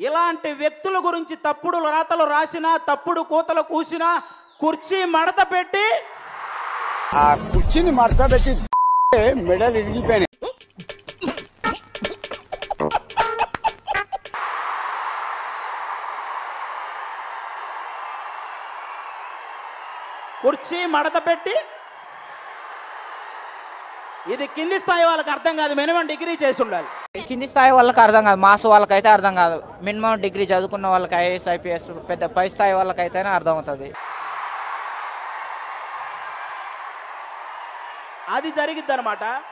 ఇలాంటి వ్యక్తుల గురించి తప్పుడు రాతలు రాసినా తప్పుడు కూతలు కూసినా కుర్చీ మడత పెట్టి ఆ కుర్చీని మడత పెట్టి మెడలు ఇరిగిపోయినాయి కుర్చీ మడత పెట్టి ఇది కింది స్థాయి వాళ్ళకి అర్థం కాదు మినిమం డిగ్రీ చేసి ఉండాలి కింది స్థాయి వాళ్ళకి అర్థం కాదు మాస్ వాళ్ళకైతే అర్థం కాదు మినిమం డిగ్రీ చదువుకున్న వాళ్ళకి ఐఏఎస్ ఐపీఎస్ పెద్ద పై స్థాయి వాళ్ళకైతేనే అర్థం అవుతుంది అది జరిగిద్ది అనమాట